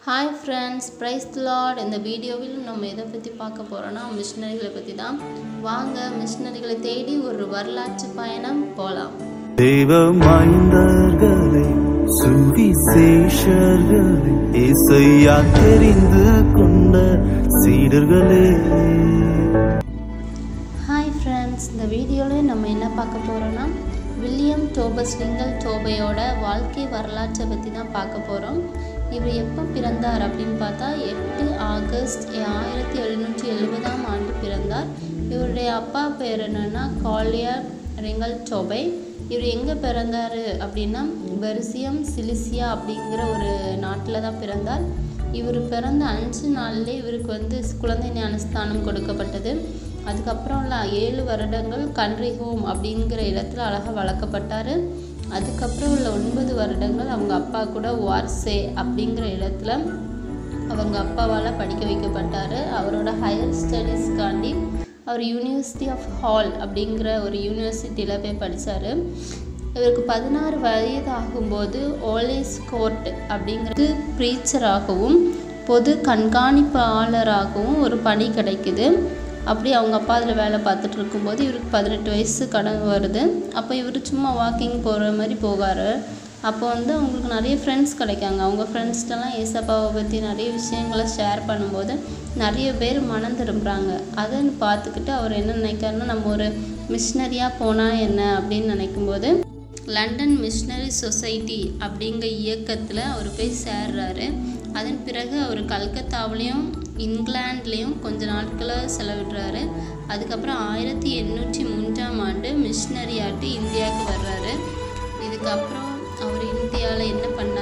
hi friends price Lord இந்த வீடியோவில் நம்ம எதை பற்றி பார்க்க போகிறோன்னா மிஷினரிகளை பற்றி தான் வாங்க மிஷினரிகளை தேடி ஒரு வரலாற்று பயணம் போகலாம் தேவ மைந்தர்களே சுவிசேஷர்களே ஏசையா தெரிந்து கொண்ட சீடர்களே ஹாய் ஃப்ரெண்ட்ஸ் இந்த வீடியோவில் நம்ம என்ன பார்க்க போகிறோன்னா வில்லியம் டோபஸ் லிங்கல் டோபையோட வாழ்க்கை வரலாற்றை பற்றி தான் பார்க்க போகிறோம் இவர் எப்போ பிறந்தார் அப்படின்னு பார்த்தா எட்டு ஆகஸ்ட் ஆயிரத்தி எழுநூற்றி எழுபதாம் ஆண்டு பிறந்தார் இவருடைய அப்பா பேர் என்னன்னா காலியர் ரிங்கல் டோபை இவர் எங்கே பிறந்தார் அப்படின்னா பெர்சியம் சிலிசியா அப்படிங்கிற ஒரு நாட்டில் தான் பிறந்தார் இவர் பிறந்த அஞ்சு நாள்லேயே இவருக்கு வந்து குழந்தை ஞானஸ்தானம் கொடுக்கப்பட்டது அதுக்கப்புறம் உள்ள ஏழு வருடங்கள் கன்ட்ரி ஹோம் அப்படிங்கிற இடத்துல அழகாக வளர்க்கப்பட்டார் அதுக்கப்புறம் உள்ள ஒன்பது வருடங்கள் அவங்க அப்பா கூட வார்சே அப்படிங்கிற இடத்துல அவங்க அப்பாவால் படிக்க வைக்கப்பட்டார் அவரோட ஹையர் ஸ்டடீஸ்க்காண்டி அவர் யூனிவர்சிட்டி ஆஃப் ஹால் அப்படிங்கிற ஒரு யூனிவர்சிட்டியில் போய் படித்தார் இவருக்கு பதினாறு வயது ஆகும்போது ஓலேஸ் கோர்ட் அப்படிங்கிறது ப்ரீச்சராகவும் பொது கண்காணிப்பாளராகவும் ஒரு பணி கிடைக்குது அப்படி அவங்க அப்பா அதில் வேலை பார்த்துட்டு இருக்கும்போது இவருக்கு பதினெட்டு வயசு கடன் வருது அப்போ இவர் சும்மா வாக்கிங் போகிற மாதிரி போகார் அப்போ வந்து அவங்களுக்கு நிறைய ஃப்ரெண்ட்ஸ் கிடைக்காங்க அவங்க ஃப்ரெண்ட்ஸ்டெல்லாம் ஏசப்பாவை பற்றி நிறைய விஷயங்களை ஷேர் பண்ணும்போது நிறைய பேர் மனம் திரும்புகிறாங்க அதை பார்த்துக்கிட்டு அவர் என்ன நினைக்காருன்னா நம்ம ஒரு மிஷினரியாக போனால் என்ன அப்படின்னு நினைக்கும்போது லண்டன் மிஷினரி சொசைட்டி அப்படிங்கிற இயக்கத்தில் அவர் போய் சேர்றாரு அதன் பிறகு அவர் கல்கத்தாவிலையும் இங்கிலாந்துலேயும் கொஞ்ச நாட்களை செலவிடுறாரு அதுக்கப்புறம் ஆயிரத்தி எண்ணூற்றி மூன்றாம் ஆண்டு மிஷினரியாட்டு இந்தியாவுக்கு வர்றாரு இதுக்கப்புறம் அவர் இந்தியாவில் என்ன பண்ணுறாரு